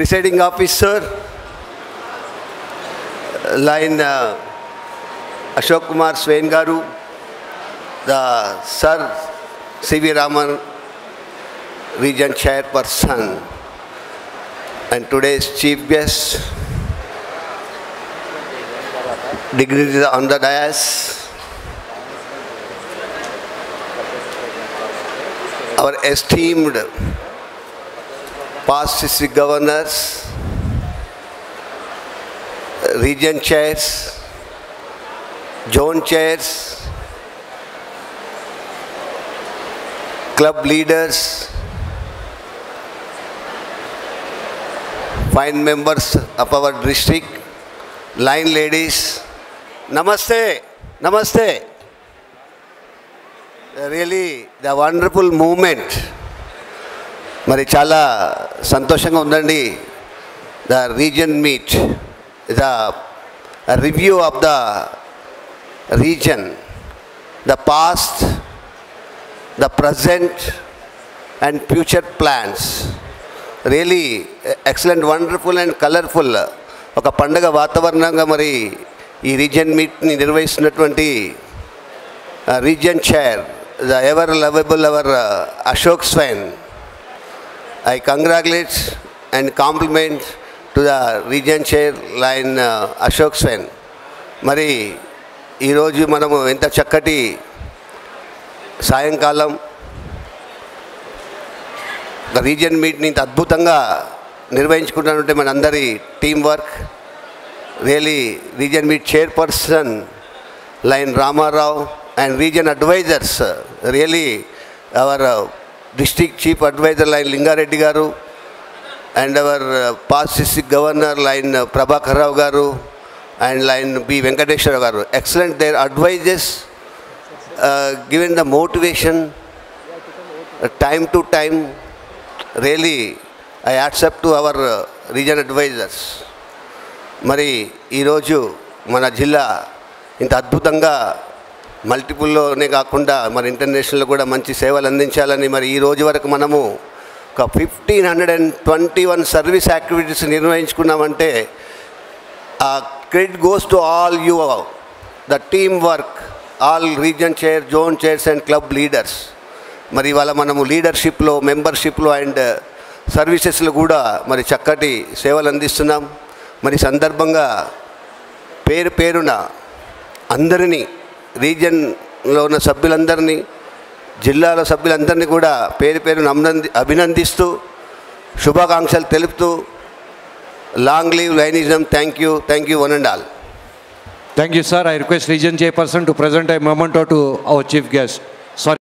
presiding officer, line uh, Ashok Kumar Swain Garu, the Sir C.V. Raman, region chairperson, and today's chief guest, dignitaries on the dais, our esteemed past district governors, region chairs, zone chairs, club leaders, fine members of our district, line ladies, namaste, namaste. Really the wonderful moment మరి చాలా సంతోషంగా ఉందండి the region meet the review of the region the past the present and future plans really excellent wonderful and colourful ఒక పండగ వాతావరణంగా మరి ఈ reason మీట్ని నిర్వహిస్తున్నటువంటి region chair, the ever lovable our uh, Ashok Swain. I congratulate and compliment to the region chair line uh, Ashok Swain. మరి ఈరోజు మనము ఎంత చక్కటి సాయంకాలం రీజియన్ మీట్ని ఇంత అద్భుతంగా నిర్వహించుకుంటున్నట్టే మనందరి teamwork really region meet chairperson Lion Ramarao and region advisors, uh, really our uh, district chief advisor line Lingareddy Garu and our uh, past district governor line uh, Prabhakar Rao Garu and line B Venkateshwara Garu. Excellent, their advices, uh, given the motivation, uh, time to time, really I accept to our uh, region advisors. మరి ఈరోజు మన జిల్లా ఇంత అద్భుతంగా మల్టిపుల్లోనే కాకుండా మరి ఇంటర్నేషనల్లో కూడా మంచి సేవలు అందించాలని మరి ఈ రోజు వరకు మనము ఒక fifteen hundred and twenty one service activities నిర్వహించుకున్నామంటే ఆ credit goes to all you the teamwork all region chair zone chairs and club leaders మరి ఇవాళ మనము లీడర్షిప్లో మెంబర్షిప్లో అండ్ సర్వీసెస్లో కూడా మరి చక్కటి సేవలు అందిస్తున్నాం మరి ఈ సందర్భంగా పేరు పేరున అందరినీ రీజియన్లో ఉన్న సభ్యులందరినీ జిల్లాలో సభ్యులందరినీ కూడా పేరు పేరున అభినంది అభినందిస్తూ శుభాకాంక్షలు తెలుపుతూ long live Leninism thank you thank you one and all Thank you, sir. I request Region Chairperson to present a memento to our chief guest. Sorry.